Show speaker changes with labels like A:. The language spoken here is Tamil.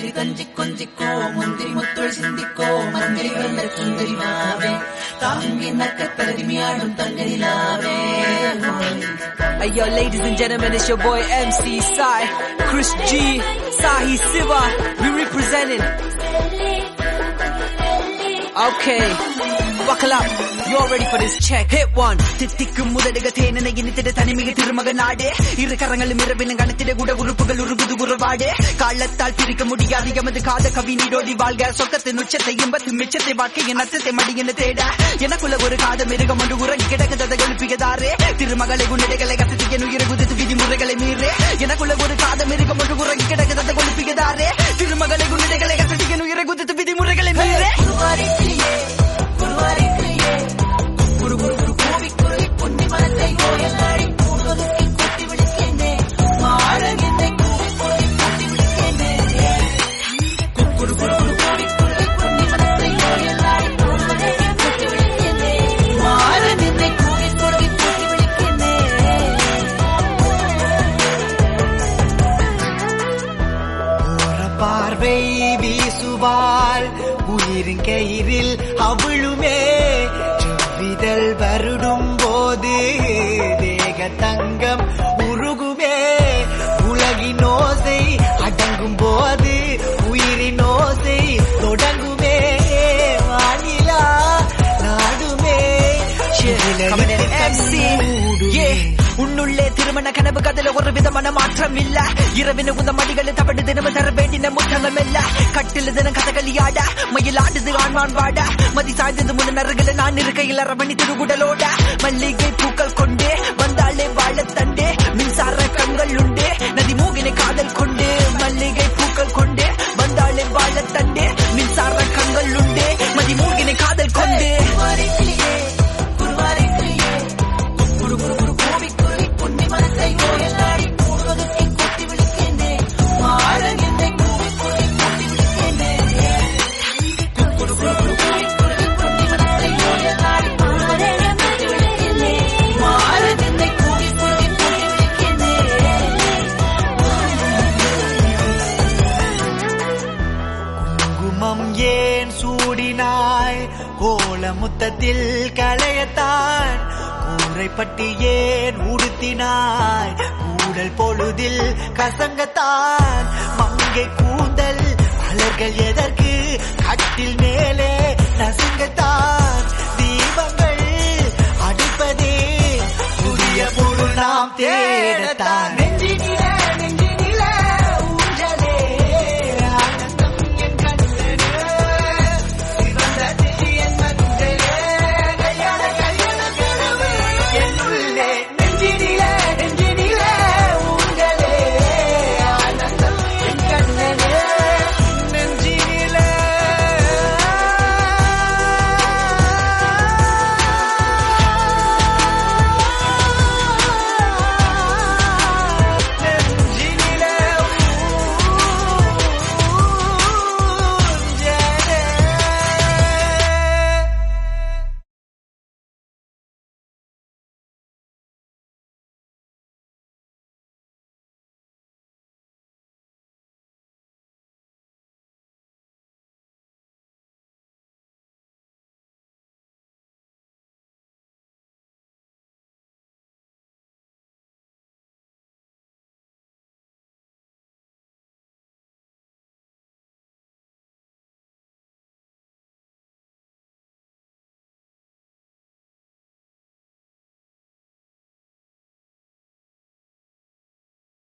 A: மந்திரி கஞ்சி கொஞ்சிக்கோ முந்திரி முத்தோள் சிந்திக்கோ மந்திரி வெள்ள சுந்தரி மாவே தாங்கி நக்க தருமையாடும் தங்கரிலாவே
B: Hey yo, ladies and gentlemen, it's your boy MC Sai, Chris G, Sahi Siva. We representing. Okay, buckle up. You all ready for this check? Hit one. தித்திக்கும் முதடுக தேனனை இனித்திட தனிமிக திருமக நாடே இரு கரங்களும் இரவின கணத்திட கூட உறுப்புகள் உருகுது உறவாடே காலத்தால் பிரிக்க முடியாது எமது காத கவி நீரோடி வாழ்க சொக்கத்தின் உச்சத்தை இன்பத்து மிச்சத்தை வாழ்க்கையின் அச்சத்தை மடியின தேட எனக்குள்ள ஒரு காத மிருகம் ஒன்று உறங்கி கிடக்குததை எழுப்பியதாரே திருமகளை உன்னிடைகளை கசத்திய உயிரை குதித்து விதிமுறைகளை மீறே எனக்குள்ள ஒரு காத மிருகம் ஒன்று உறங்கி கிடக்குததை எழுப்பியதாரே திருமகளை உன்னிடைகளை கசத்திய உயிரை குதித்து விதிமுறைகளை மீறே
A: குருவாரி கிளியே குருவாரி கிளியே குரு குரு குரு கூவி குருவி பொன்னி மனத்தை கோயலாடி பூர்வகத்தை கூட்டி விடுக்கேனே மாறன் என்னை கூவி கூவி கூட்டி விடுக்கேனே குரு குரு குரு குரு கூவி குருவி பொன்னி மனத்தை கோயலாடி பூர்வகத்தை கூட்டி விடுக்கேனே மாறன் என்னை கூவி கூவி கூட்டி விடுக்கேனே
C: ஓர பார்வை வீசுவாள் உயிரின் கயிறில் அவளுமே செவ்விதழ் வருடும் போது தேக தங்கம் உருகுமே உலகின் ஓசை அடங்கும் போது உயிரின் ஓசை தொடங்குமே வானிலா நாடுமே
B: Coming in MC. Yeah. உன்னுள்ளே திருமண கனவு கதில ஒரு விதமான மாற்றம் இல்ல இரவின உந்த மடிகளை தவடு தினமும் தர வேண்டின முத்தமம் இல்ல கட்டில தினம் கதகளியாட மயிலாடுது ஆண்மான் வாட மதி சாய்ந்தது முன்ன நறுகளை நான் இருக்கையில் அரவணி திருகுடலோட மல்லிகை பூக்கள் கொண்டே வந்தாலே வாழத்தண்டே மின்சார கண்கள் உண்டே நதி மூகினை காதல் கொண்டு மல்லிகை பூக்கள் கொண்டே வந்தாலே வாழத்தண்டே மின்சார கண்கள் உண்டே மதி மூகினை காதல் கொண்டு
A: குருவாரி கிளியே குருவாரி கிளியே குரு குரு குரு கூவி குருவி பொன்னி மனத்தை கோயலாடி பூர்வகத்தை கூட்டி விடுக்கேனே மாறன் என்னை கூவி குருவி கூட்டி விடுக்கேனே குரு குரு குரு குரு கூவி குருவி பொன்னி மனத்தை கோயலாடி பூர்வகத்தை கூட்டி விடுக்கேனே மாறன் என்னை கூவி குருவி கூட்டி விடுக்கேனே
C: குங்குமம் ஏன் சூடினாய் கோல முத்தத்தில் களையத்தான் கூரைப்பட்டி ஏன் உடுத்தினாய் கூடல் பொழுதில் கசங்கத்தான் மங்கை கூந்தல் அலர்கள் எதை